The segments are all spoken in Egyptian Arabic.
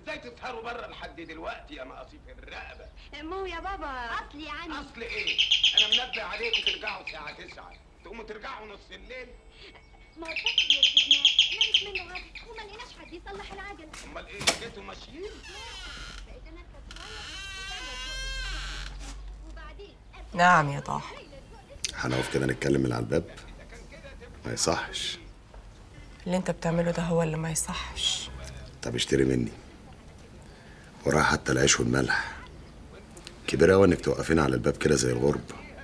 ازاي تسهروا بره لحد دلوقتي يا مقاصيف الرقبه ما هو يا بابا اصل يعني اصل ايه انا منبه عليكم ترجعوا الساعه 9 تقوموا ترجعوا نص الليل ما هو الطفل اللي ركبناه لابس منه عجل وما لقيناش حد يصلح العجله امال ايه جيتوا ماشيين بقيت انا اركب شويه وتاني أسوق. وبعدين أركب نعم يا ضاحي هنقف كده نتكلم من على الباب ما يصحش اللي انت بتعمله ده هو اللي ما يصحش طب اشتري مني وراها حتى العيش والملح كبير قوي انك توقفين على الباب كده زي الغرب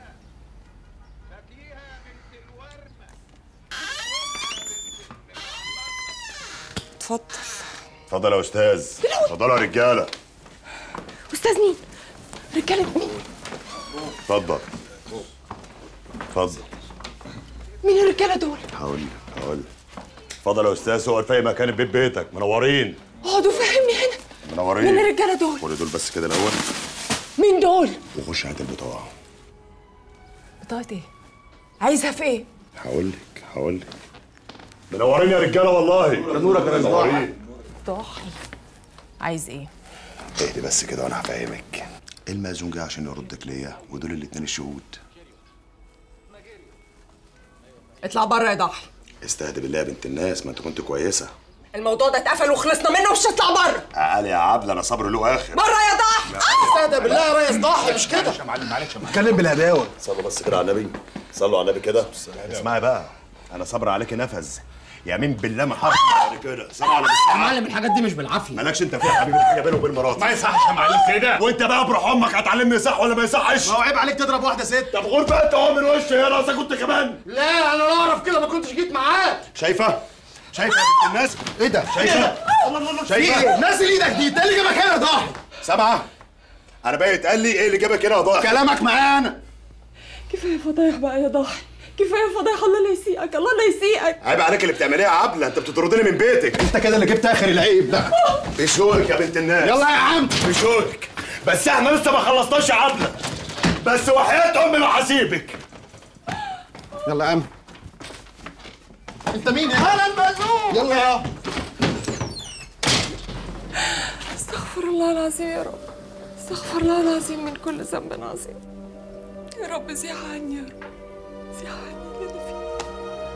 اتفضل اتفضل يا استاذ اتفضلوا يا رجاله استاذ مين رجاله مين اتفضل اتفضل مين الرجاله دول هقول لك هقول لك اتفضل يا استاذ اقعد في اي مكان في بيت بيتك منورين اقعدوا فهمني هنا منورين مين الرجاله دول خد دول بس كده الاول مين دول وخش هات البطاقه بطاقه ايه عايزها في ايه هقول لك هقول لك منورين يا رجاله والله نورك يا منورين ضاحي عايز ايه اهدي بس كده وانا هفهمك المأذون جه عشان يردك ليا ودول الاتنين الشهود اطلع بره يا ضاحي استهدي بالله يا بنت الناس ما انت كنت كويسه الموضوع ده اتقفل وخلصنا منه مش هطلع بره اقل يا عبله انا صبر له اخر بره يا ضاحي استهدى بالله يا ريس ضحي مش كده يا معلم معلش يا معلم اتكلم بالهداوه صلوا بس كده على النبي صلوا على النبي كده اسمعي بقى انا صبر عليك نفذ يمين بالله ما حرف بعد كده صلوا على يا بس معلم الحاجات دي مش بالعافيه مالكش انت فيها يا حبيبي حاجه بينه وبين مراتي ما يصحش يا معلم كده وانت بقى بروح امك هتعلمني صح ولا ما يصحش ما هو عيب عليك تضرب واحده ست طب غور بقى انت اهو من وشي يا راسك كنت كمان لا انا لو اعرف كده ما كنتش جيت معاك شايفه شايفه يا بنت الناس ايه ده شايفه في ايه نازل ايدك دي ده اللي جابك هنا يا ضحي سامعه انا بقى يتقال لي ايه اللي جابك هنا يا ضاحي كلامك معايا انا كفايه فضايح بقى يا ضاحي كفايه فضايح الله لا يسيئك الله لا يسيئك عيب عليك اللي بتعمليه يا عبله انت بتطردني من بيتك انت كده اللي جبت اخر العيب ده بشوك يا بنت الناس يلا يا عم بشوك بس احنا لسه ما خلصناش يا عبله بس وحياة امي ما هسيبك يلا يا عم انت مين يا اهلا مأذون يلا يا استغفر الله العظيم يا رب استغفر الله العظيم من كل ذنب عظيم يا رب زيح عني يا رب زيح عني اللي انا فيه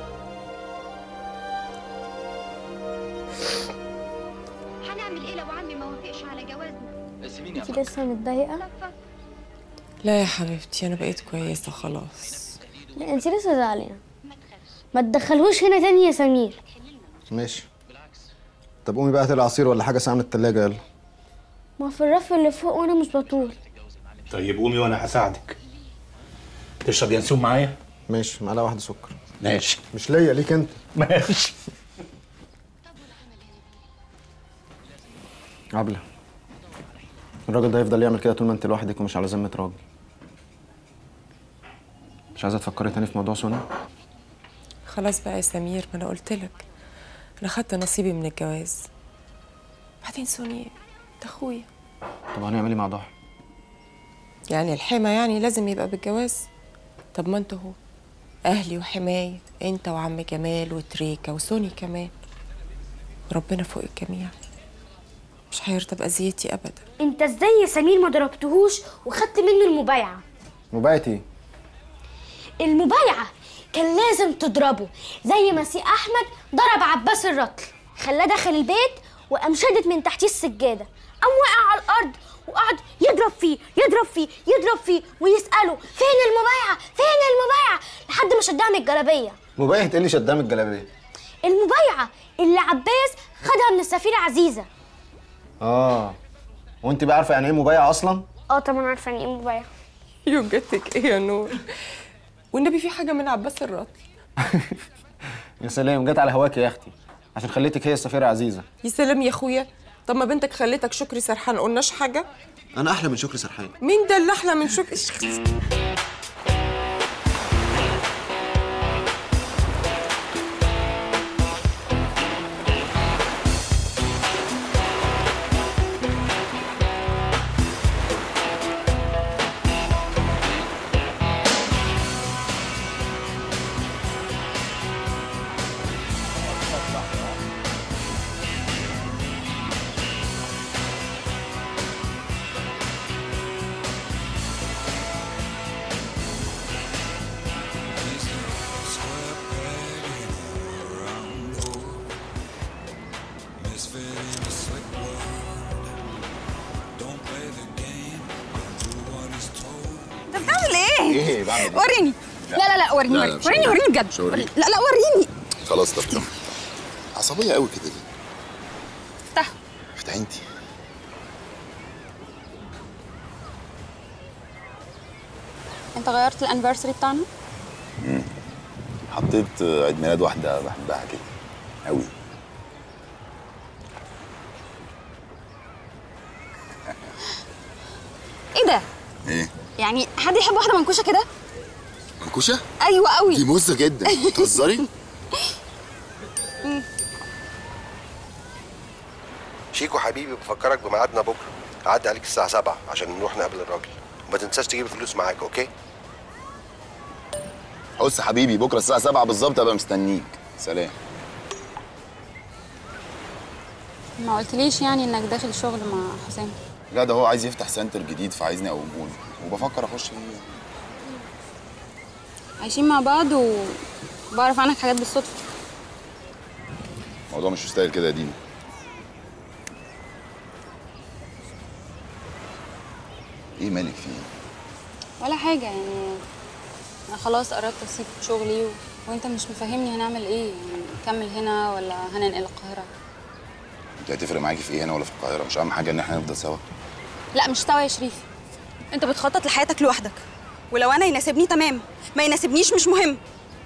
هنعمل ايه لو عمي ما وافقش على جوازنا انت لسه متضايقه لا يا حبيبتي انا بقيت كويسه خلاص لا انت لسه زعلانه ما تدخلهوش هنا تاني يا سمير ماشي طب قومي بقى هاتي العصير ولا حاجه ساعه من التلاجة يلا ما في الرف اللي فوق وانا مش بطول طيب قومي وانا هساعدك تشرب ينسون معايا ماشي معلقه واحده سكر ماشي مش ليا ليك انت ماشي عبله الراجل ده يفضل يعمل كده طول ما انت لوحدك ومش على ذمه راجل مش عايزه تفكري تاني في موضوع سونا خلاص بقى يا سمير ما انا قلت لك انا خدت نصيبي من الجواز بعدين سوني ده اخويا طب هنعمل ايه مع ضحى يعني الحما يعني لازم يبقى بالجواز طب ما انتوا هو اهلي وحماية انت وعم جمال وتريكا وسوني كمان ربنا فوق الجميع مش هيرضى باذيتي ابدا انت ازاي يا سمير ما ضربتهوش وخدت منه المبايعه مبايعتي ايه المبايعه كان لازم تضربه زي ما سي احمد ضرب عباس الرطل خلاه دخل البيت وقام شدت من تحتيه السجاده قام وقع على الارض وقعد يضرب فيه يضرب فيه يضرب فيه ويساله فين المبايعه فين المبايعه لحد ما شدها من الجلابيه مبايعة ايه اللي شدها من الجلابيه المبايعه اللي عباس خدها من السفيره عزيزه اه وانت بقى عارفه يعني ايه مبايعه اصلا اه طبعا عارفه يعني ايه مبايعه يوجتك ايه يا نور والنبي في حاجه من عباس الرطل يا سلام جت على هواك يا اختي عشان خليتك هي السفيره عزيزه يا سلام يا اخويا طب ما بنتك خليتك شكري سرحان قلناش حاجه انا احلى من شكري سرحان مين ده اللي احلى من شكري ايه بعمل ايه وريني لا لا لا وريني لا، لا، وريني مش وريني هوريك. وريني بجد مش هوريك. لا لا وريني خلاص طب طب عصبيه قوي كده ليه افتح افتحي انت انت غيرت الانيفرساري بتاعنا حطيت عيد ميلاد واحده بحبها كده قوي ايه ده ايه يعني حد يحب واحده منكوشه كده منكوشه ايوه دي قوي مزه جدا بتهزري شيكو حبيبي بفكرك بميعادنا بكره هعدي عليك الساعه 7 عشان نروح نقابل الراجل وما تنساش تجيب الفلوس معاك اوكي بص يا حبيبي بكره الساعه 7 بالظبط ابقى مستنيك سلام ما قلتليش يعني انك داخل شغل مع حسام لا ده هو عايز يفتح سنتر جديد فعايزني اقومه له وبفكر اخش فيه عايشين مع بعض وبعرف عنك حاجات بالصدفه الموضوع مش مستاهل كده يا دينا ايه مالك فيه ولا حاجه يعني انا خلاص قررت اسيب شغلي و... وانت مش مفهمني هنعمل ايه يعني نكمل هنا ولا هننقل القاهره انت هتفرق معاكي في ايه هنا ولا في القاهره مش اهم حاجه ان احنا نفضل سوا لا مش سوا يا شريف انت بتخطط لحياتك لوحدك ولو انا يناسبني تمام ما يناسبنيش مش مهم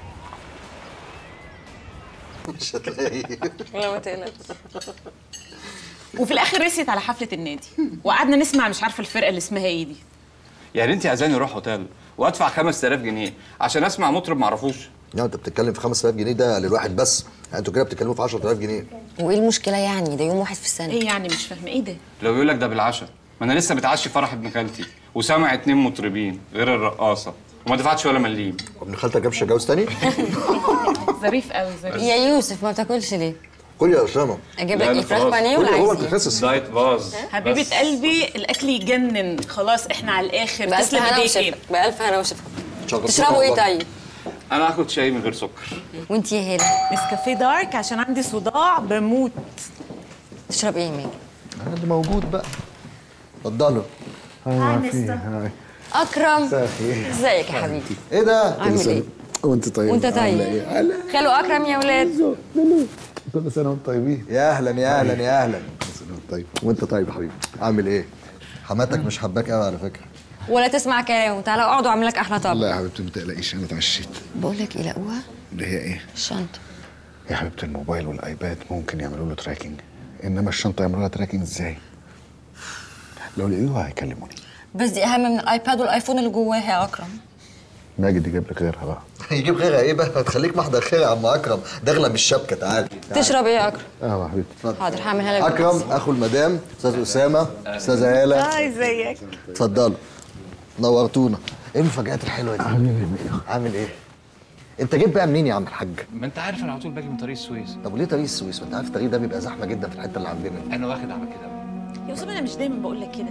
مش هتلاقي لا ما تقلقش وفي الاخر رسيت على حفله النادي وقعدنا نسمع مش عارفه الفرقه اللي اسمها ايه دي يعني انت عايزاني اروح اوتيل وادفع 5000 جنيه عشان اسمع مطرب معرفوش لا انت بتتكلم في 5000 جنيه ده للواحد بس يعني انتوا كده بتتكلموا في 10000 جنيه وايه المشكله يعني ده يوم واحد في السنه ايه يعني مش فاهمه ايه ده لو يقول لك ده بالعشاء ما انا لسه متعشي فرح ابن خالتي وسامع اتنين مطربين غير الرقاصه وما دفعتش ولا مليم وابن خالتك جابش جواز تاني؟ ظريف قوي ظريف يا يوسف ما بتاكلش ليه كل يا اسامه اجيب لك ايه فراخ بانيه ولا عايز ايه دايت باظ حبيبه بس. قلبي الاكل يجنن خلاص احنا على الاخر بألف تسلم هنا ايديكي وشفا بألف هنا وشفا تشربوا ايه طيب انا هاخد شاي من غير سكر وانت يا هاله نسكافيه دارك عشان عندي صداع بموت تشرب ايه مين انا اللي موجود بقى اتفضلوا هاي مستر. اكرم مساء الخير. ازيك يا حبيبي ايه ده؟ عامل ايه وانت طيب وانت طيب عاملة ايه؟ خالو اكرم يا ولاد كل سنه وانتم طيبين يا اهلا يا اهلا يا اهلا كل سنه وانت طيب وانت طيب يا حبيبي عامل ايه؟ حماتك مش حباك قوي على فكره ولا تسمع كلامه تعالى اقعد واعمل لك احلى طبق لا يا حبيبتي ما تقلقيش انا اتعشيت بقول لك ايه لاقوها اللي هي ايه؟ الشنطه يا حبيبتي الموبايل والايباد ممكن يعملوا له تراكنج انما الشنطه يعملوا لها تراكنج ازاي؟ لو لقيوها هيكلموني بس دي اهم من الايباد والايفون اللي جواها يا اكرم ماجد يجيب لك غيرها بقى يجيب غيرها ايه بقى؟ هتخليك محضر خير يا عم اكرم داخله من الشبكه تعالى تشرب ايه يا اكرم اه يا حبيبتي حاضر هعملها لك اكرم اخو المدام استاذ اسامه استاذه هاله اه ازيك اتفضلوا نورتونا ايه المفاجآت الحلوه دي؟ عامل ايه؟ انت جيت بقى منين يا عم الحاج؟ ما انت عارف انا على طول باجي من طريق السويس طب وليه طريق السويس؟ ما انت عارف الطريق ده بيبقى زحمه جدا في الحته اللي عندنا انا واخد على كده يا اسامه انا مش دايما بقول لك كده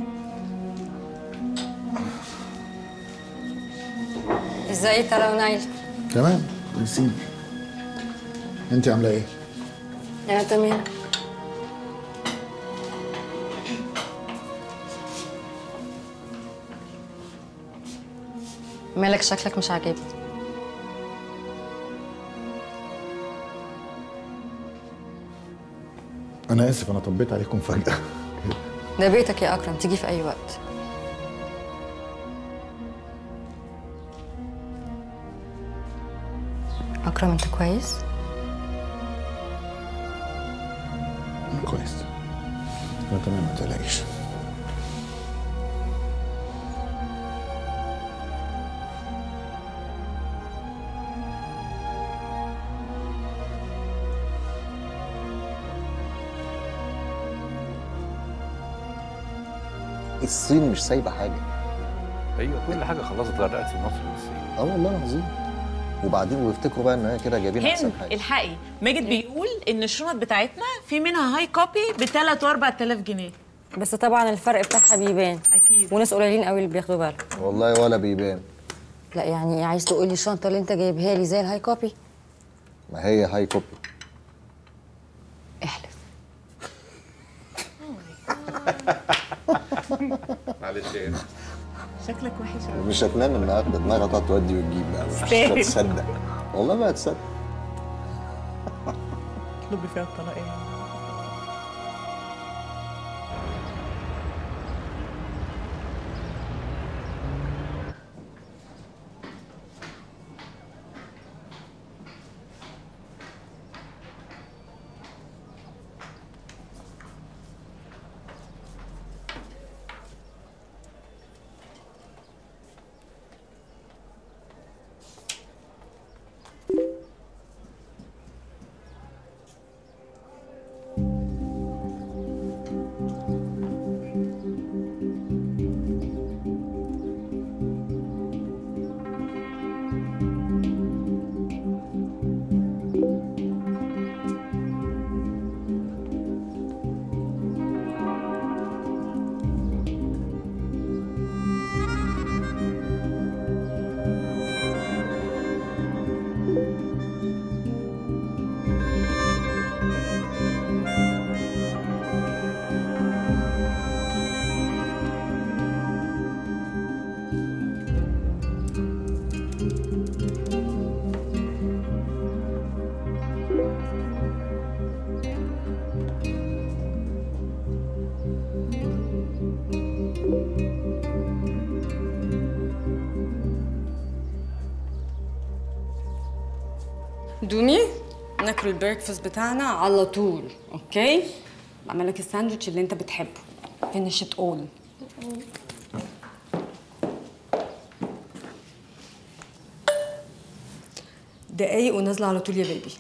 ازيك ترى ونايل تمام كويسين انت عامله ايه؟ انا تمام مالك شكلك مش عاجبني انا اسف انا طبيت عليكم فجاه ده بيتك يا اكرم تيجي في اي وقت اكرم انت كويس انا كويس انا تمام ما تقلقيش الصين مش سايبه حاجه ايوه كل حاجه خلاص اتغرقت في مصر والصين اه والله العظيم وبعدين ويفتكروا بقى ان هي كده جايبين احسن هند حاجه الحقي ماجد بيقول ان الشنط بتاعتنا في منها هاي كوبي ب 3 و4000 جنيه بس طبعا الفرق بتاعها بيبان اكيد وناس قليلين قوي اللي بياخدوا بالهم والله ولا بيبان لا يعني عايز تقول لي الشنطه اللي انت جايبها لي زي الهاي كوبي ما هي هاي كوبي احلف معلش ايه شكلك وحش أوي. مش هتنام النهارده دماغها تقعد تودي وتجيب بقى مش تستاهل. هتصدق والله ما هتصدق اطلبي فيها الطلاق ايه دوني ناكل البريكفاست بتاعنا على طول اوكي بعمل لك الساندوتش اللي انت بتحبه finish it all دقايق ونازله على طول يا بيبي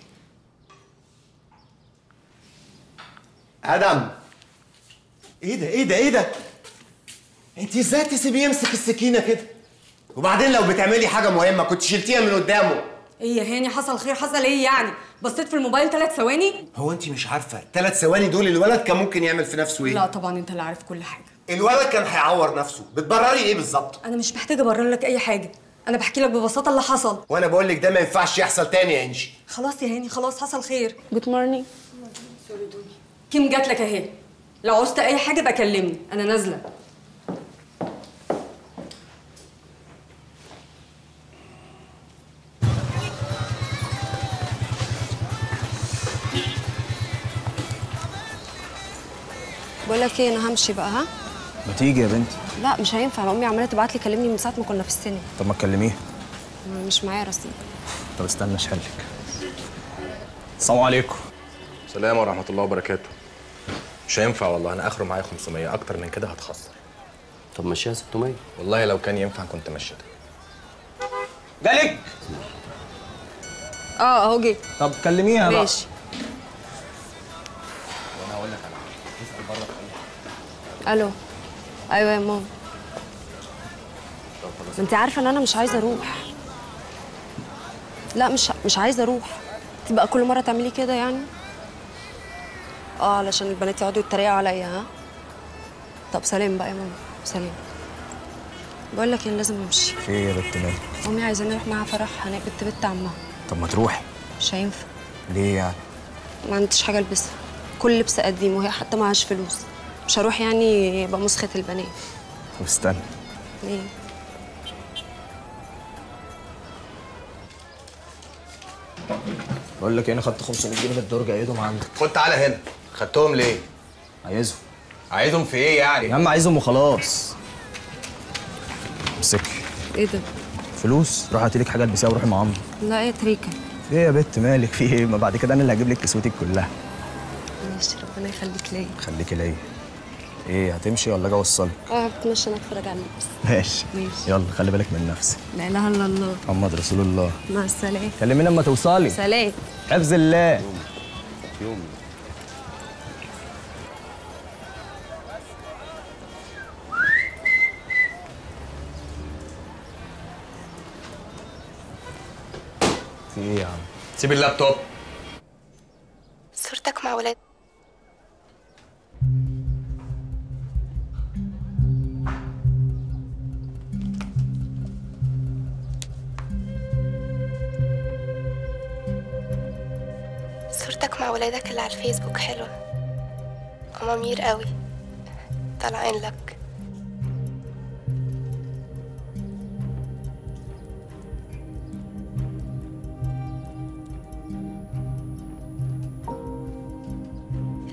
ادم ايه ده ايه ده ايه ده انت ازاي تسيبيه يمسك السكينه كده وبعدين لو بتعملي حاجه مهمه كنت شلتيها من قدامه ايه يا هاني حصل خير حصل ايه يعني بصيت في الموبايل ثلاث ثواني هو انت مش عارفه ثلاث ثواني دول الولد كان ممكن يعمل في نفسه ايه لا طبعا انت اللي عارف كل حاجه الولد كان هيعور نفسه بتبرري ايه بالظبط انا مش محتاجه ابرر لك اي حاجه انا بحكي لك ببساطه اللي حصل وانا بقول لك ده ما ينفعش يحصل تاني يا انجي خلاص يا هاني خلاص حصل خير جود مورنينج سوري دوني كيم جات لك اهي لو عوزت اي حاجه بقى كلمني انا نازله بقول لك ايه انا همشي بقى ها ما تيجي يا بنتي لا مش هينفع انا امي عماله تبعت لي كلمني من ساعه ما كنا في السينما طب ما تكلميها أنا مش معايا رصيد طب استنى اشحنلك السلام عليكم سلام ورحمة الله وبركاته مش هينفع والله أنا آخره معايا 500 أكتر من كده هتخسر طب مشيها 600 والله لو كان ينفع كنت مشيتها جالك اه اهو جه طب كلميها بقى ماشي وأنا هقول لك على حاجة اسأل بره في أي حاجة الو ايوه يا ماما طب خلاص ما انت عارفه ان انا مش عايزه اروح لا مش مش عايزه اروح تبقى كل مره تعملي كده يعني اه علشان البنات يقعدوا يتريقوا عليا ها طب سلام بقى يا ماما سلام بقول لك انا لازم امشي في ايه يا بنت مالك امي عايزاني اروح معاها فرح هناك بنت بنت عمها طب ما تروحي مش هينفع ليه يعني ما عنديش حاجه البسها كل لبس قديم وهي حتى معهاش فلوس مش هروح يعني يبقى مسخه البنات طب استنى ليه بقول لك ايه انا خدت 500 جنيه من الدرج ايدهم عندك خد تعالى هنا خدتهم ليه عايزهم عايزهم في ايه يعني يا عم عايزهم وخلاص امسكي ايه ده فلوس روح هاتي لك حاجه البسيها وروحي مع عمرو لا ايه تريكه ايه يا بت مالك في ايه ما بعد كده انا اللي هجيب لك كسوتك كلها ماشي ربنا يخليك ليا خليكي ليا ايه هتمشي ولا اجي اوصلك اه بتمشي انا اتفرج على اللبس ماشي ماشي. يلا خلي بالك من نفسك لا اله الا الله محمد رسول الله مع السلامه كلميني لما توصلي سلام حفظ الله يوم في ايه يا عم سيب اللابتوب صورتك مع ولاد صورتك مع ولادك اللي على الفيسبوك حلوة أمامير قوي طالعين لك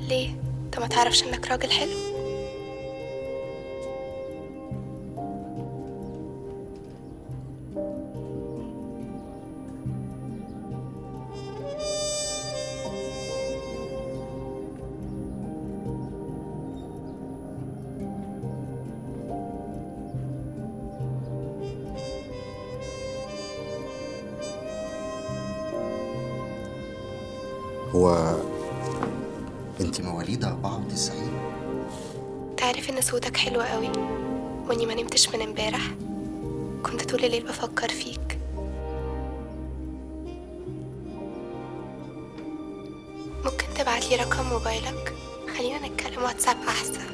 ليه انت ما تعرفش انك راجل حلو هو انت مواليد 94 تعرف ان صوتك حلو قوي واني ما نمتش من امبارح كنت طول الليل بفكر فيك ممكن تبعتلي رقم موبايلك خلينا نتكلم واتساب احسن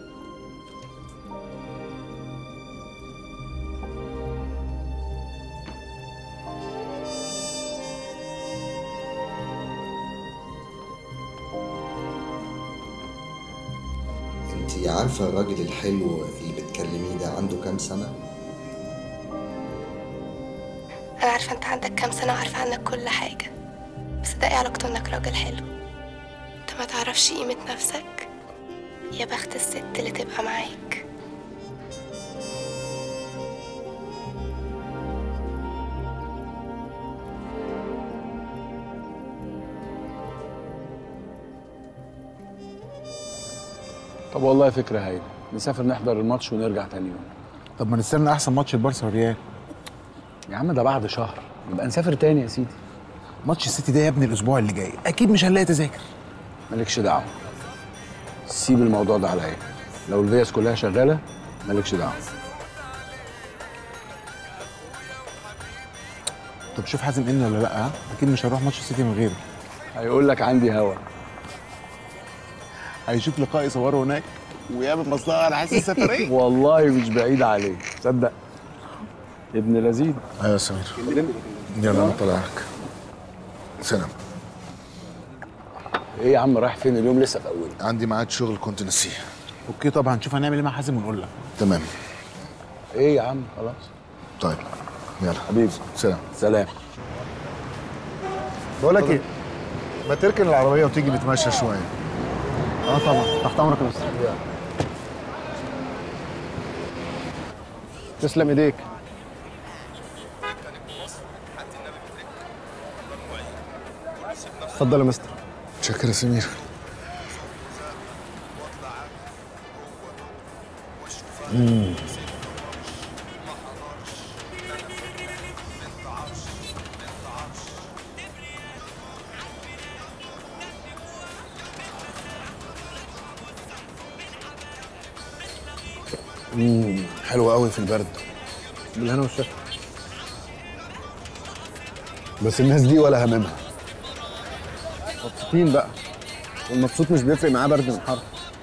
انت عارفه الراجل الحلو اللي بتكلميه ده عنده كام سنه انا عارفه انت عندك كام سنه وعارفه عنك كل حاجه بس ده ايه علاقته انك راجل حلو انت ما تعرفش قيمه نفسك يا بخت الست اللي تبقى معاك طب والله فكرة هايلة نسافر نحضر الماتش ونرجع تاني يوم طب ما نستنى احسن ماتش البارسا والريال يا عم ده بعد شهر يبقى نسافر تاني يا سيدي ماتش السيتي ده يا ابني الاسبوع اللي جاي اكيد مش هنلاقي تذاكر مالكش دعوة سيب الموضوع ده عليا لو الفيس كلها شغالة مالكش دعوة طب شوف حازم ان ولا لا ها اكيد مش هنروح ماتش السيتي من غيره هيقول لك عندي هوا هيشوف لقاء يصوره هناك ويعمل مصلحه على حس السفريه والله مش بعيد عليك تصدق ابن لذيذ ايوه يا سمير يلا انا طالعك سلام ايه يا عم رايح فين اليوم لسه في اوله عندي ميعاد شغل كنت نسيه اوكي طبعا نشوف هنعمل ايه مع حازم ونقول لك تمام ايه يا عم خلاص طيب يلا حبيبي سلام سلام بقول لك ايه ما تركن العربيه وتيجي نتمشى شويه اه طبعا تحت امرك يا مستر تسلم ايديك اتفضل يا مستر شكرا يا سمير مم. امم حلو قوي في البرد بالهنا والشفا بس الناس دي ولا هممها مبسوطين بقى والمبسوط مش بيفرق معاه برد من حر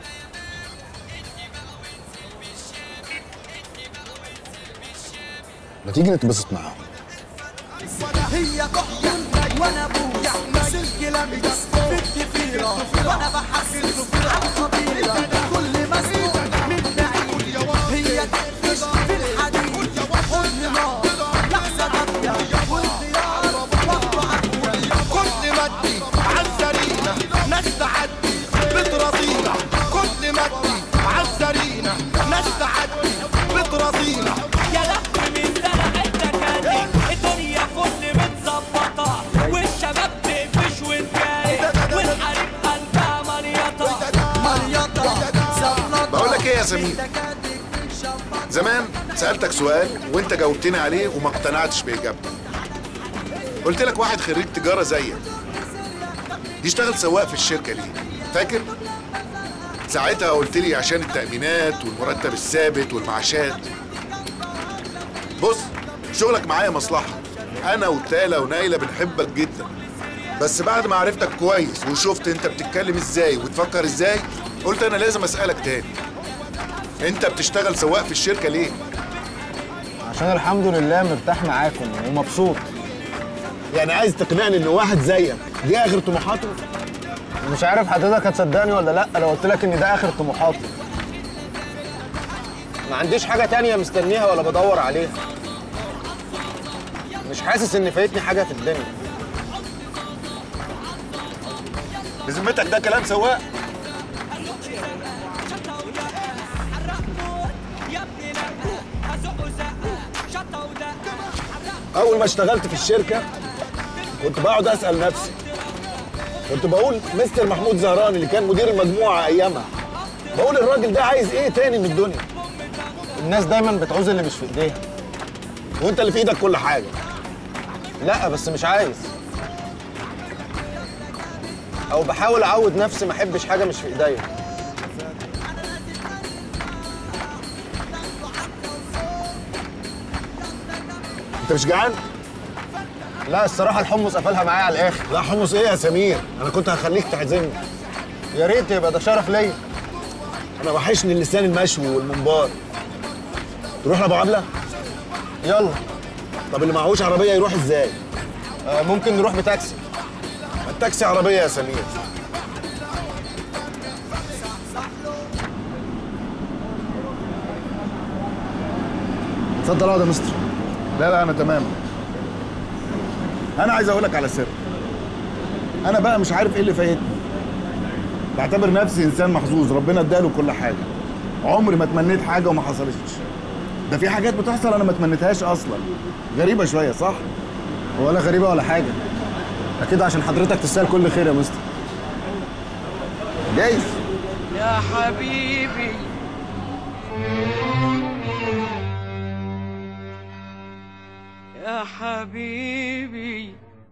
ما تيجي نتبسط معاهم هي تحكم وانا ابويا سلك لمبه في الضفيره وانا بحسس على الخطيره كل مسموع من بعيد هي تقفش في الحديد حضن نار لحظه غبيه والخيار وقته عافيه كل مدي عالسرينا ناس تعدي بترضينا كل مدي عالسرينا ناس تعدي بترضينا يا لهوي من دلع التكاتك الدنيا فل متظبطه والشباب تقفش وتجاري والحريم قلبها مريطه مريطه زلطه بقول لك ايه يا سمير زمان سالتك سؤال وانت جاوبتني عليه وما اقتنعتش باجابتك قلت لك واحد خريج تجاره زيك يشتغل سواق في الشركه ليه فاكر ساعتها قلت لي عشان التامينات والمرتب الثابت والمعاشات بص شغلك معايا مصلحه انا وتالا ونايله بنحبك جدا بس بعد ما عرفتك كويس وشفت انت بتتكلم ازاي وتفكر ازاي قلت انا لازم اسالك تاني انت بتشتغل سواق في الشركه ليه عشان الحمد لله مرتاح معاكم ومبسوط يعني عايز تقنعني ان واحد زيك دي اخر طموحاته مش عارف حضرتك هتصدقني ولا لا لو قلت لك ان ده اخر طموحاتي ما عنديش حاجه تانية مستنيها ولا بدور عليها مش حاسس ان فايتني حاجه في الدنيا بذمتك ده كلام سواق اول ما اشتغلت في الشركه كنت بقعد اسال نفسي كنت بقول مستر محمود زهران اللي كان مدير المجموعه ايامها بقول الراجل ده عايز ايه تاني من الدنيا الناس دايما بتعوز اللي مش في ايديها وانت اللي في ايدك كل حاجه لا بس مش عايز او بحاول اعود نفسي ما احبش حاجه مش في ايديا انت مش جعان لا الصراحه الحمص قفلها معايا على الاخر لا حمص ايه يا سمير انا كنت هخليك تعزمني يا ريت يبقى ده شرف ليا انا وحشني اللسان المشوي والممبار تروح لابو عبله يلا طب اللي معهوش عربيه يروح ازاي آه ممكن نروح بتاكسي ما التاكسي عربيه يا سمير اتفضل اقعد يا مستر لا لا انا تمام انا عايز اقول لك على سر انا بقى مش عارف ايه اللي فايتني بعتبر نفسي انسان محظوظ ربنا اداله كل حاجه عمري ما تمنيت حاجه وما حصلتش ده في حاجات بتحصل انا ما تمنيتهاش اصلا غريبه شويه صح ولا غريبه ولا حاجه اكيد عشان حضرتك تستاهل كل خير يا مستر جايز يا حبيبي يا حبيبي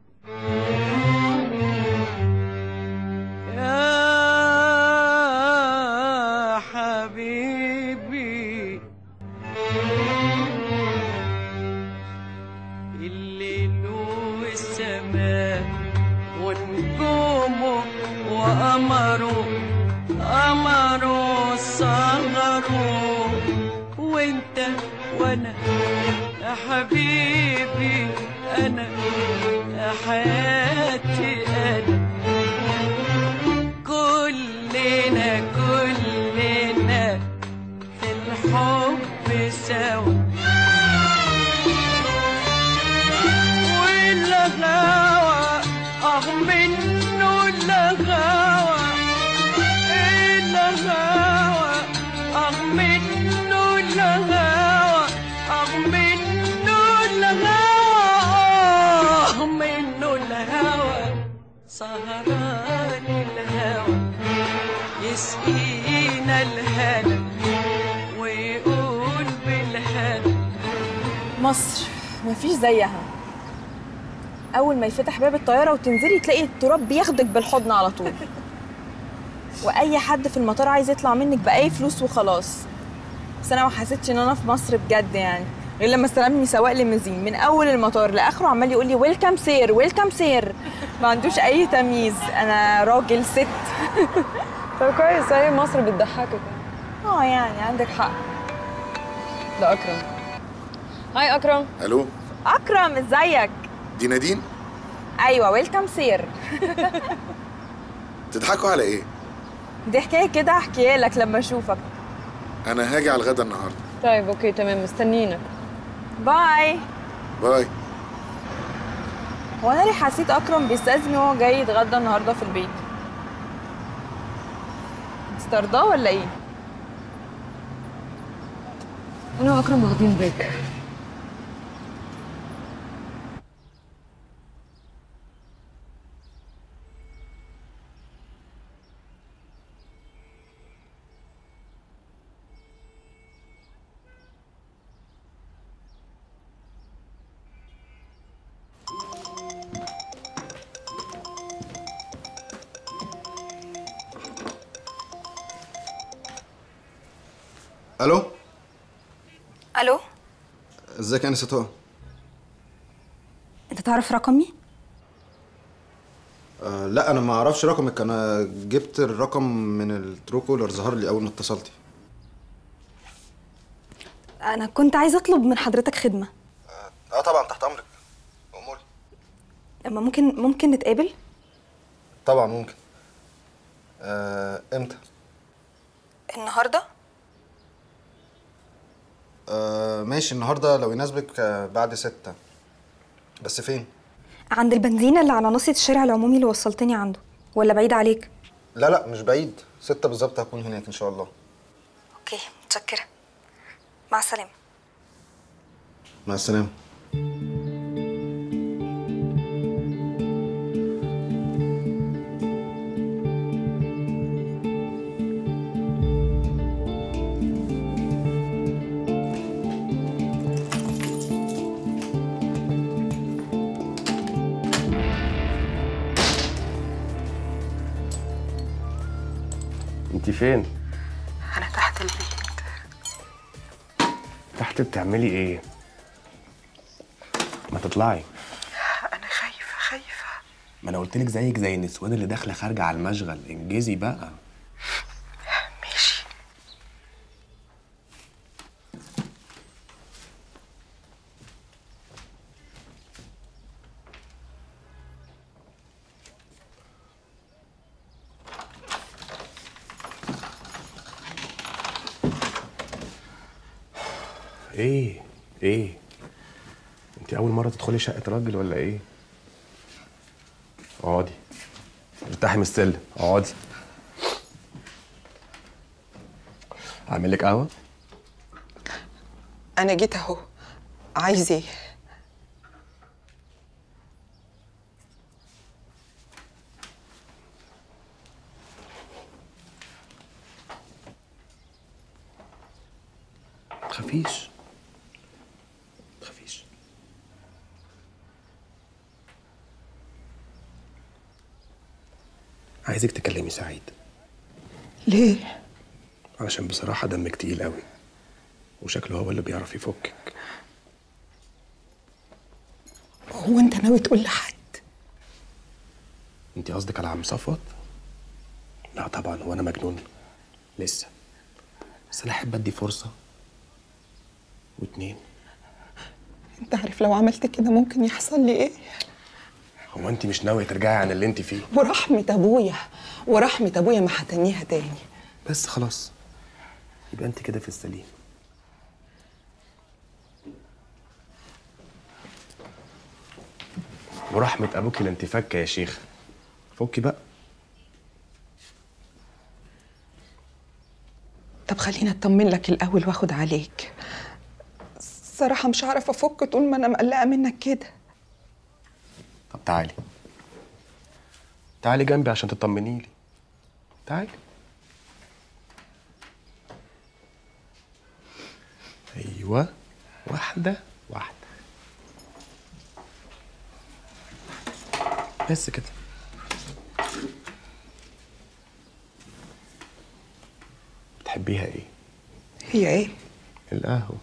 يا حبيبي الليل والسماء ونجومه وقمره قمره صغره وانت وانا يا حبيبي انا يا حياتي انا كلنا كلنا في الحب سوا والغاوى اه منه الغاوى الغاوى اه منه الغاوى اه منه الغاوى اه منه الهوى سهران الهوى يسقينا الهنا ويقول بالهنا مصر مفيش زيها اول ما يفتح باب الطياره وتنزلي تلاقي التراب بياخدك بالحضن على طول واي حد في المطار عايز يطلع منك باي فلوس وخلاص بس انا ما حسيتش ان انا في مصر بجد يعني غير لما استلمني سواق ليموزين من اول المطار لاخره عمال يقول لي ويلكم سير ويلكم سير ما عندوش اي تمييز انا راجل ست طب كويس هي مصر بتضحكك اه يعني عندك حق ده اكرم هاي اكرم الو اكرم ازيك دي نادين ايوه ويلكم سير تضحكوا على ايه دي حكايه كده احكيها لك لما اشوفك انا هاجي على الغدا النهارده طيب اوكي تمام مستنيينك باي باي هو انا ليه حسيت اكرم بيستاذن وهو جاي يتغدى النهارده في البيت استرضاه ولا ايه انا واكرم واخدين بريك الو الو ازيك يا انسه طه انت تعرف رقمي آه لا انا ما اعرفش رقمك انا جبت الرقم من الترو كولر ظهر لي اول ما اتصلتي انا كنت عايزه اطلب من حضرتك خدمه اه طبعا تحت امرك اما ممكن ممكن نتقابل طبعا ممكن آه امتى النهارده آه ماشي النهارده لو يناسبك آه بعد ستة بس فين عند البنزينه اللي على ناصيه الشارع العمومي اللي وصلتني عنده ولا بعيد عليك لا لا مش بعيد ستة بالظبط هكون هناك ان شاء الله اوكي متشكره مع السلامه مع السلامه انت فين انا تحت البيت تحت بتعملي ايه ما تطلعي انا خايفه خايفه ما انا قلت لك زيك زي النسوان اللي داخله خارجه على المشغل انجزي بقى ماشي ايه ايه انت اول مره تدخلي شقه راجل ولا ايه اقعدي ارتاحي من السلم اقعدي اعمل لك قهوه انا جيت اهو عايز ايه تخافيش تخافيش عايزك تكلمي سعيد ليه علشان بصراحة دمك تقيل قوي وشكله هو اللي بيعرف يفكك هو انت ناوي تقول لحد انت قصدك على عم صفوت؟ لا طبعا هو انا مجنون لسه بس انا احب ادي فرصة واتنين انت عارف لو عملت كده ممكن يحصل لي ايه هو انت مش ناوية ترجعي عن اللي انت فيه ورحمة ابويا ورحمة ابويا ما هتنيها تاني بس خلاص يبقى انت كده في السليم ورحمة ابوك لا انت فكة يا شيخ فكي بقى طب خليني اطمن لك الاول واخد عليك الصراحة مش هعرف افك طول ما انا مقلقة منك كده طب تعالي تعالي جنبي عشان تطمني لي تعالي ايوه واحده واحده بس كده بتحبيها ايه هي ايه القهوه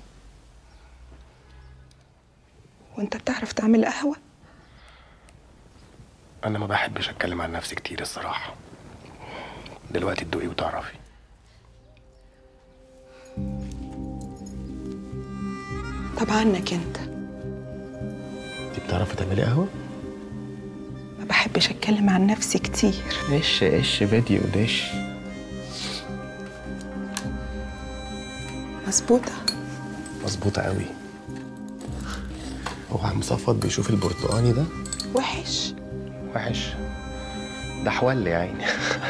وانت بتعرف تعمل قهوة انا ما بحبش اتكلم عن نفسي كتير الصراحه دلوقتي تدوقي وتعرفي طب عنك انت انت بتعرفي تعملي قهوه ما بحبش اتكلم عن نفسي كتير ايش ايش فيديو ديش مظبوطة مظبوطه قوي هو عم صفوت بيشوف البرتقاني ده وحش وحش ده حول يا عيني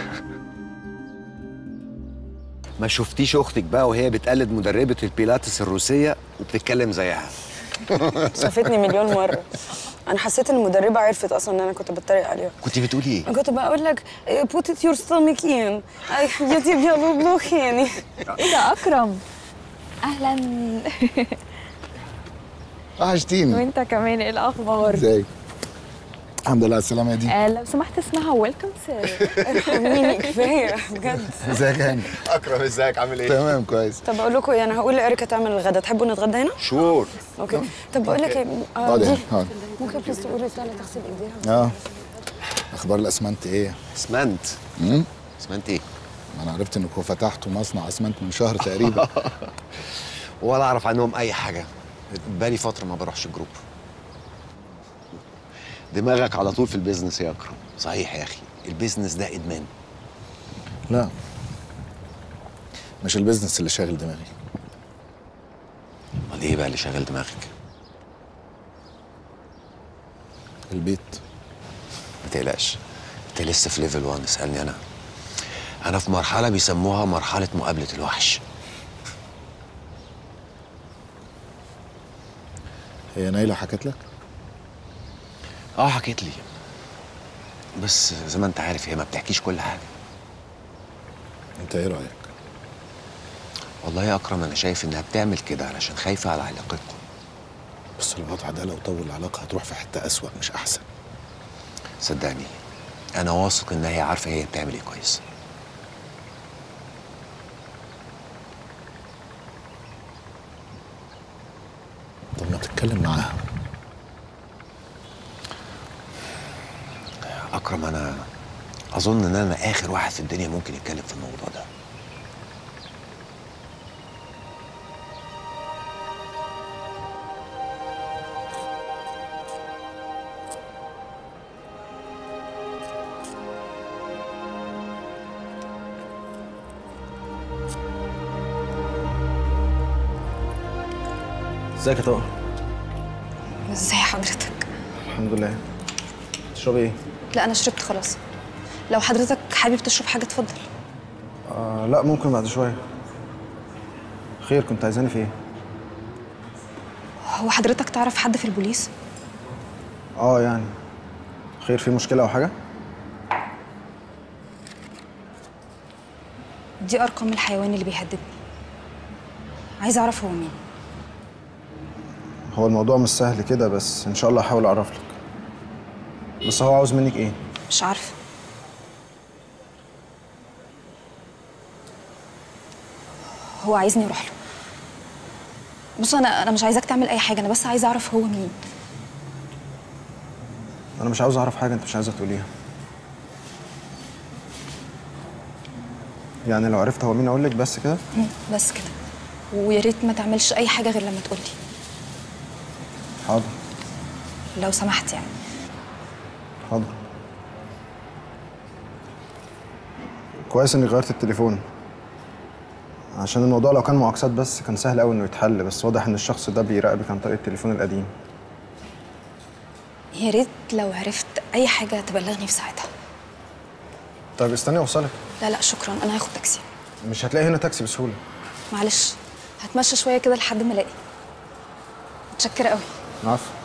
ما شفتيش اختك بقى وهي بتقلد مدربة البيلاتس الروسية وبتتكلم زيها شافتني مليون مرة أنا حسيت إن المدربة عرفت أصلا إن أنا كنت بتريق عليها كنت بتقولي ايه؟ كنت بقول لك put it your stomach in يوتيوب يا بلوخ يعني ايه ده اكرم اهلا وحشتيني وانت كمان ايه الاخبار ازيك الحمد لله على السلامة يا دي آه لو سمحت اسمها ويلكم سير ارحميني كفاية بجد ازيك يا هاني اكرم ازيك عامل ايه تمام كويس طب أقول لكم إيه أنا هقول لإريكا تعمل الغدا تحبوا نتغدى هنا؟ شور أوكي طب بقول لك إيه آه، اقعد دي هنا اقعد ممكن بليز تقولي رسالة تغسل إيديها اه اخبار الاسمنت ايه؟ اسمنت امم اسمنت ايه؟ ما انا عرفت انكم فتحتوا مصنع اسمنت من شهر تقريبا ولا اعرف عنهم اي حاجة بقالي فترة ما بروحش الجروب دماغك على طول في البيزنس يا اكرم صحيح يا اخي البيزنس ده ادمان لا مش البيزنس اللي شاغل دماغي امال ايه بقى اللي شاغل دماغك البيت ما تقلقش انت لسه في ليفل 1 اسالني انا انا في مرحله بيسموها مرحله مقابله الوحش هي نايلة حكت لك؟ اه حكيت لي بس زي ما انت عارف هي ما بتحكيش كل حاجه انت ايه رايك؟ والله يا اكرم انا شايف انها بتعمل كده علشان خايفه على علاقتكم بس الوضع ده لو طول العلاقة هتروح في حتة أسوأ مش أحسن صدقني انا واثق ان هي عارفه هي بتعمل ايه كويس تتكلم معاها اكرم انا اظن ان انا اخر واحد في الدنيا ممكن يتكلم في الموضوع ده ازيك يا طاهر ازاي حضرتك الحمد لله تشربي ايه لا انا شربت خلاص لو حضرتك حابب تشرب حاجه اتفضل آه لا ممكن بعد شويه خير كنت عايزاني في ايه هو حضرتك تعرف حد في البوليس اه يعني خير في مشكله او حاجه دي ارقام الحيوان اللي بيهددني عايزه اعرف هو مين هو الموضوع مش سهل كده بس ان شاء الله هحاول اعرف لك بس هو عاوز منك ايه مش عارفه هو عايزني اروح له بص انا انا مش عايزاك تعمل اي حاجه انا بس عايزه اعرف هو مين انا مش عاوز اعرف حاجه انت مش عايزه تقوليها يعني لو عرفت هو مين اقول لك بس كده مم، بس كده ويا ريت ما تعملش اي حاجه غير لما تقولي حاضر لو سمحت يعني حاضر كويس اني غيرت التليفون عشان الموضوع لو كان معاكسات بس كان سهل قوي انه يتحل بس واضح ان الشخص ده بيراقبك عن طريق التليفون القديم يا ريت لو عرفت اي حاجه تبلغني في ساعتها طيب استني اوصلك لا لا شكرا انا هاخد تاكسي مش هتلاقي هنا تاكسي بسهوله معلش هتمشى شويه كده لحد ما الاقي متشكره قوي عفوا